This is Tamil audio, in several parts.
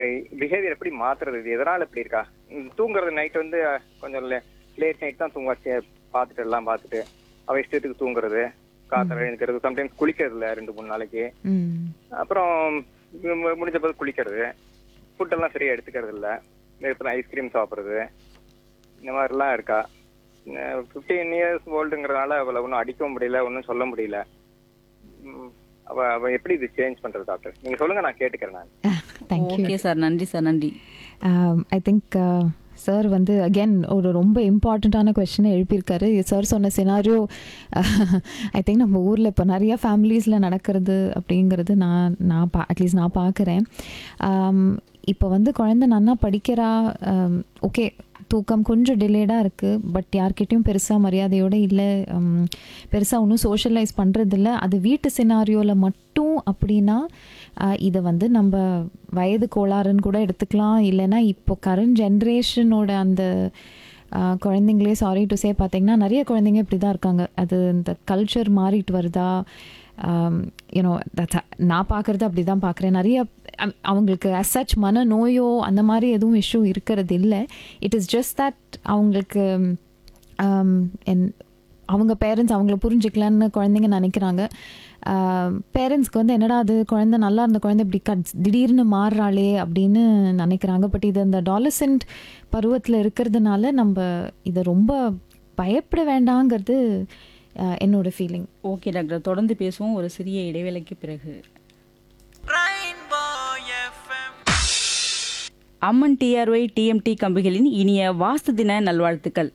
பிஹேவியர் எப்படி மாத்துறது இது எதனால இப்படி இருக்கா ம், தூங்குறது நைட் வந்து அஹ், கொஞ்சம் லேட் நைட் தான் தூங்க வச்சு பார்த்துட்டு எல்லாம் பார்த்துட்டு அவ இஷ்டத்துக்கு தூங்குறது காத்தல எழுந்துக்கிறது சம்டைம்ஸ் குளிக்கிறது இல்ல ரெண்டு மூணு நாளைக்கு ம் அப்புறம் மு- முடிஞ்ச போது குளிக்கிறது ஃபுட்டெல்லாம் சரியா எடுத்துக்கிறது இல்ல நேரத்தில் ஐஸ்கிரீம் சாப்பிட்றது இந்த மாதிரிலாம் இருக்கா ஃபிஃப்டீன் இயர்ஸ் ஓல்டுங்கிறதுனால அவளை ஒன்றும் அடிக்கவும் முடியல ஒன்றும் சொல்ல முடியல ம், அவ அவ எப்படி இது சேஞ்ச் பண்றது டாக்டர் நீங்க சொல்லுங்க நான் கேட்டுக்கிறேன் நான் தேங்க்யூ ஓகே சார் நன்றி சார் நன்றி ஐ திங்க் சார் வந்து அகெயின் ஒரு ரொம்ப இம்பார்ட்டண்ட்டான கொஸ்டினை எழுப்பியிருக்காரு சார் சொன்ன சினாரியோ ஐ திங்க் நம்ம ஊரில் இப்போ நிறைய ஃபேமிலிஸில் நடக்கிறது அப்படிங்கிறது நான் நான் பா அட்லீஸ்ட் நான் பார்க்குறேன் இப்போ வந்து குழந்தை நன்னா படிக்கிறா ஓகே தூக்கம் கொஞ்சம் டிலேடாக இருக்குது பட் யார்கிட்டயும் பெருசாக மரியாதையோடு இல்லை பெருசாக ஒன்றும் சோஷியலைஸ் பண்ணுறதில்ல அது வீட்டு சினாரியோவில் மட்டும் அப்படின்னா ஆஹ் இதை வந்து நம்ம வயது கோளாறுன்னு கூட எடுத்துக்கலாம் இல்லைன்னா இப்போ கரண்ட் ஜென்ரேஷனோட அந்த ஆஹ் குழந்தைங்களே சாரி டு சே பார்த்தீங்கன்னா நிறைய குழந்தைங்க இப்படி தான் இருக்காங்க அது இந்த கல்ச்சர் மாறிட்டு வருதா யூனோ நான் பார்க்குறது அப்படி தான் பார்க்குறேன் நிறைய அம்- அவங்களுக்கு as such மன நோயோ அந்த மாதிரி எதுவும் இஷ்யூ இருக்கிறது இல்லை இட் இஸ் ஜஸ்ட் தட் அவங்களுக்கு um, என் அவங்க பேரண்ட்ஸ் அவங்கள புரிஞ்சுக்கலன்னு குழந்தைங்க நினைக்கிறாங்க பேரண்ட்ஸ்க்கு வந்து என்னடா அது குழந்தை நல்லா இருந்த குழந்தை இப்படி கட் திடீர்னு மாறுறாளே அப்படின்னு நினைக்கிறாங்க பட் இது அந்த டாலசென்ட் பருவத்தில் இருக்கிறதுனால நம்ம இதை ரொம்ப பயப்பட வேண்டாங்கிறது ஆஹ், என்னோட ஃபீலிங் ஓகே டாக்டர் தொடர்ந்து பேசுவோம் ஒரு சிறிய இடைவேளைக்கு பிறகு அம்மன் டிஆர்ஒய் டிஎம்டி கம்பிகளின் இனிய வாஸ்து தின நல்வாழ்த்துக்கள்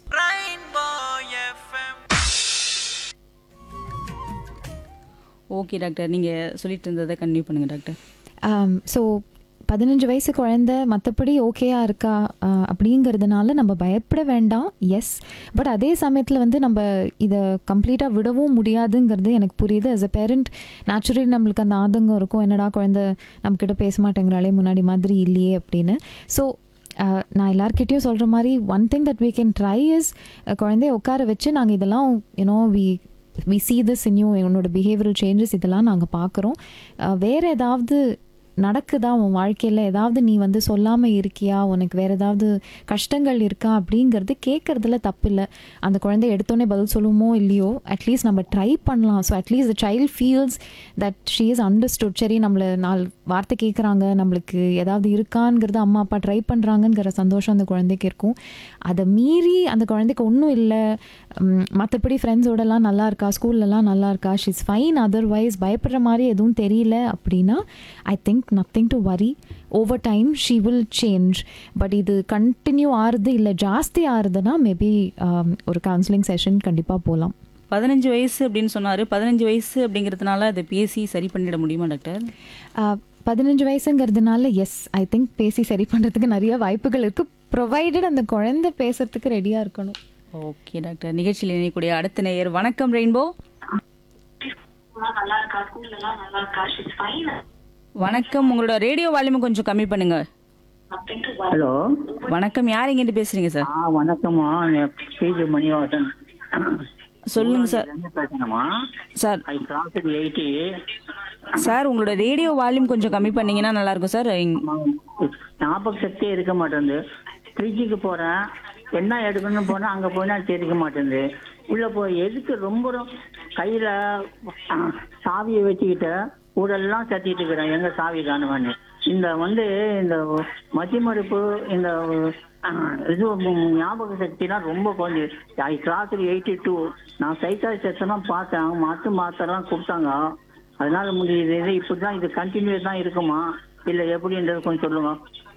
ஓகே டாக்டர் நீங்கள் சொல்லிட்டு இருந்ததை கன்டினியூ பண்ணுங்க டாக்டர் ஸோ பதினஞ்சு வயசு குழந்தை மற்றபடி ஓகேயா இருக்கா ஆஹ், அப்படிங்கிறதுனால நம்ம பயப்பட வேண்டாம் எஸ் பட் அதே சமயத்தில் வந்து நம்ம இதை கம்ப்ளீட்டாக விடவும் முடியாதுங்கிறது எனக்கு புரியுது as a பேரண்ட் நேச்சுரலி நம்மளுக்கு அந்த ஆதங்கம் இருக்கும் என்னடா குழந்தை நம்மக்கிட்ட பேச மாட்டேங்கிறாளே முன்னாடி மாதிரி இல்லையே அப்படின்னு ஸோ நான் எல்லார்கிட்டயும் சொல்கிற மாதிரி one thing that we can try is குழந்தைய உட்கார வச்சு நாங்கள் இதெல்லாம் you know we we see this in you உன்னோட பிஹேவியரல் சேஞ்சஸ் இதெல்லாம் நாங்கள் பார்க்குறோம் வேறு ஏதாவது நடக்குதா உன் வாழ்க்கையில் ஏதாவது நீ வந்து சொல்லாமல் இருக்கியா உனக்கு வேறு ஏதாவது கஷ்டங்கள் இருக்கா அப்படிங்கிறது கேட்குறதுல தப்பு இல்லை அந்த குழந்தை எடுத்தோடனே பதில் சொல்லுமோ இல்லையோ அட்லீஸ்ட் நம்ம ட்ரை பண்ணலாம் so at least the child feels that she is understood சரி நம்மளை நாலு வார்த்தை கேட்குறாங்க நம்மளுக்கு ஏதாவது இருக்காங்கிறது அம்மா அப்பா ட்ரை பண்ணுறாங்கங்கிற சந்தோஷம் அந்த குழந்தைக்கு இருக்கும் அதை மீறி அந்த குழந்தைக்கு ஒன்றும் இல்லை மற்றபடி ஃப்ரெண்ட்ஸோடலாம் நல்லா இருக்கா ஸ்கூல்லலாம் நல்லா இருக்கா ஷீஸ் ஃபைன் அதர்வைஸ் பயப்படுற மாதிரி எதுவும் தெரியல அப்படின்னா I think nothing to worry over time she will change but இது கண்டினியூ ஆறுது இல்லை ஜாஸ்தி ஆறுதுன்னா மேபி ஒரு கவுன்சிலிங் செஷன் கண்டிப்பாக போகலாம் பதினஞ்சு வயசு அப்படின்னு சொன்னார் பதினஞ்சு வயசு அப்படிங்கிறதுனால அதை பேசி சரி பண்ணிட முடியுமா டாக்டர் பதினஞ்சு வயசுங்கிறதுனால எஸ் ஐ திங்க் பேசி சரி பண்ணுறதுக்கு நிறைய வாய்ப்புகள் இருக்குது ப்ரொவைடட் அந்த குழந்தை பேசுறதுக்கு ரெடியாக இருக்கணும் ஓகே டாக்டர் நிகழ்ச்சியில் இணையக்கூடிய அடுத்த நேயர் வணக்கம் ரெயின்போ நல்லா இருக்கா ஸ்கூல்ல எல்லாம் நல்லா இருக்கா ஷிஸ் ஃபைன் வணக்கம் உங்களோட ரேடியோ வால்யூமை கொஞ்சம் கம்மி பண்ணுங்க அப்படின்ட்டு ஹலோ வணக்கம் யார் எங்கிட்டு பேசுறீங்க சார் ஆ வணக்கம்மா பிஜி மணிவாசன் சொல்லுங்க சார் என்ன பேசணுமா sir I cross eighty sir உங்களோட ரேடியோ வால்யூம் கொஞ்சம் கம்மி பண்ணீங்கன்னா நல்லா இருக்கும் சார் ஞாபக சக்தியே இருக்க மாட்டேங்குது ஃப்ரிட்ஜுக்கு போறேன் என்ன எடுக்கணும்னு போனா அங்க போனா தெரிவிக்க மாட்டேங்குது உள்ள போய் எதுக்கு ரொம்ப ரொ- கையில ஆ, சாவியை வச்சுக்கிட்டு ஊரெல்லாம் தட்டிட்டு இருக்கிறேன் எங்க சாவி காணுவான்னு இந்த வந்து இந்த மதிமறுப்பு இந்த ஆ, இது ஞாபக சக்திலாம் ரொம்ப கொஞ்சம் ஐ கிளாஸ் எயிட்டி டூ நான் சைக்காலஜிஸ்ட் எல்லாம் பார்த்தேன் மாற்று மாத்திரெல்லாம் கொடுத்தாங்க அதனால முடியுது இது இப்படிதான் இது கண்டினியூஸ் தான் இருக்குமா இல்ல எப்படின்றது கொஞ்சம் சொல்லுங்க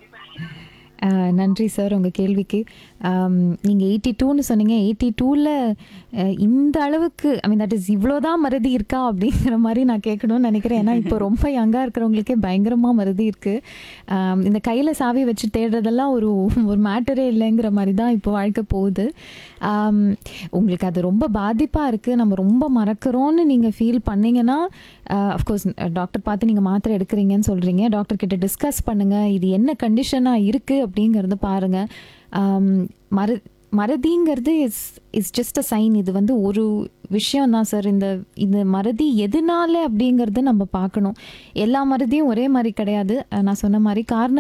அஹ், நன்றி சார் உங்கள் கேள்விக்கு நீங்கள் எயிட்டி டூன்னு சொன்னீங்க எயிட்டி டூவில் இந்த அளவுக்கு ஐ மீன் தட் இஸ் இவ்வளோதான் மறதி இருக்கா அப்படிங்கிற மாதிரி நான் கேட்கணும்னு நினைக்கிறேன் ஏன்னா இப்போ ரொம்ப யங்காக இருக்கிறவங்களுக்கே பயங்கரமாக மறதி இருக்குது இந்த கையில் சாவி வச்சு தேடுறதெல்லாம் ஒரு ஒரு மேட்டரே இல்லைங்கிற மாதிரி தான் இப்போ வாழ்க்கை போகுது ஆம், உங்களுக்கு அது ரொம்ப பாதிப்பாக இருக்குது நம்ம ரொம்ப மறக்கிறோன்னு நீங்கள் ஃபீல் பண்ணீங்கன்னா அஃப்கோர்ஸ் டாக்டர் பார்த்து நீங்கள் மாத்திரை எடுக்கிறீங்கன்னு சொல்கிறீங்க டாக்டர் கிட்ட டிஸ்கஸ் பண்ணுங்கள் இது என்ன கண்டிஷனாக இருக்குது அப்படிங்கிறத பாருங்கள் மற மறதிங்கிறது is is just a sign இது வந்து ஒரு விஷயம் தான் சார் இந்த இந்த மறதி எதனால அப்படிங்கிறது நம்ம பார்க்கணும் எல்லா மறதியும் ஒரே மாதிரி கிடையாது அஹ் நான் சொன்ன மாதிரி காரணம்